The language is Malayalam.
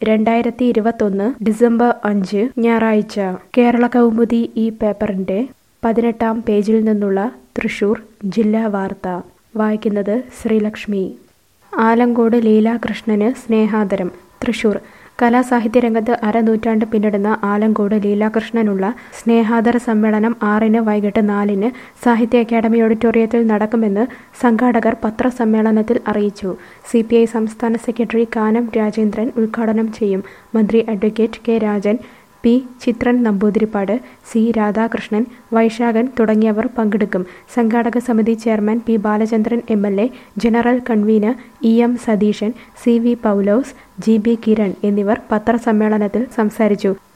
രണ്ടായിരത്തി ഇരുപത്തൊന്ന് ഡിസംബർ അഞ്ച് ഞായറാഴ്ച കേരള കൗമുദി ഈ പേപ്പറിന്റെ പതിനെട്ടാം പേജിൽ നിന്നുള്ള തൃശൂർ ജില്ലാ വാർത്ത വായിക്കുന്നത് ശ്രീലക്ഷ്മി ആലങ്കോട് ലീലാകൃഷ്ണന് സ്നേഹാദരം തൃശൂർ കലാസാഹിത്യ രംഗത്ത് അരനൂറ്റാണ്ട് പിന്നിടുന്ന ആലങ്കോട് ലീലാകൃഷ്ണനുള്ള സ്നേഹാദര സമ്മേളനം ആറിന് വൈകിട്ട് നാലിന് സാഹിത്യ അക്കാദമി ഓഡിറ്റോറിയത്തിൽ നടക്കുമെന്ന് സംഘാടകർ പത്രസമ്മേളനത്തിൽ അറിയിച്ചു സി പി ഐ സംസ്ഥാന സെക്രട്ടറി കാനം രാജേന്ദ്രൻ ഉദ്ഘാടനം ചെയ്യും മന്ത്രി advocate K Rajan P Chithran Namboothiripad C Radhakrishnan Vaisakhan തുടങ്ങിയവർ പങ്കെടുക്കും സംഘാടക സമിതി chairman P Balachandran M L A general convener E M Satheesan C V Paulose G B Kiran എന്നിവർ പത്രസമ്മേളനത്തിൽ സംസാരിച്ചു